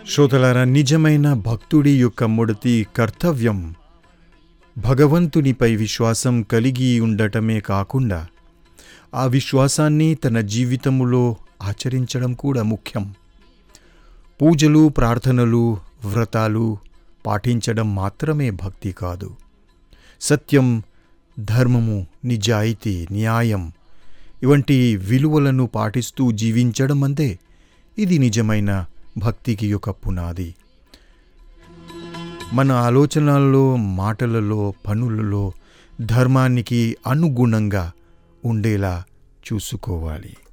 శ్రోతలారా నిజమైన భక్తుడి యొక్క మొదటి కర్తవ్యం భగవంతునిపై విశ్వాసం కలిగి ఉండటమే కాకుండా ఆ విశ్వాసాన్ని తన జీవితములో ఆచరించడం కూడా ముఖ్యం పూజలు ప్రార్థనలు వ్రతాలు పాటించడం మాత్రమే భక్తి కాదు సత్యం ధర్మము నిజాయితీ న్యాయం ఇవంటి విలువలను పాటిస్తూ జీవించడం అంతే ఇది నిజమైన భక్తికి యొక్క పునాది మన ఆలోచనలలో మాటలలో పనులలో ధర్మానికి అనుగుణంగా ఉండేలా చూసుకోవాలి